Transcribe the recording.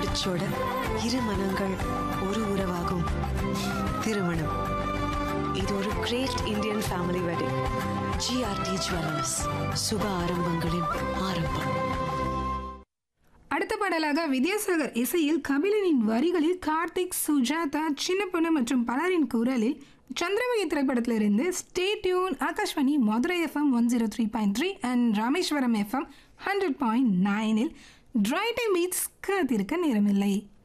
பேச்சோட இரு மனங்கள் ஒரு உறவாகும் திருமணம் இது ஒரு great Indian family wedding GRT jewellers சுப ஆரம்பங்களின் ஆரம்பம் அடுத்த பாடலாக வித்யாசாகர் இசையில் கபிலனின் வரிகளில் கார்த்திக் சுஜாதா சின்ன பொண்ணு மற்றும் பலரின் குரலில் சந்திரமுகி திரைப்படத்திலிருந்து stay tune Akashvani Madurai FM one zero three point three and Rameswaram FM hundred point நைனில் ட்ரை டைம் மீட்ஸ் காத்திருக்க நேரமில்லை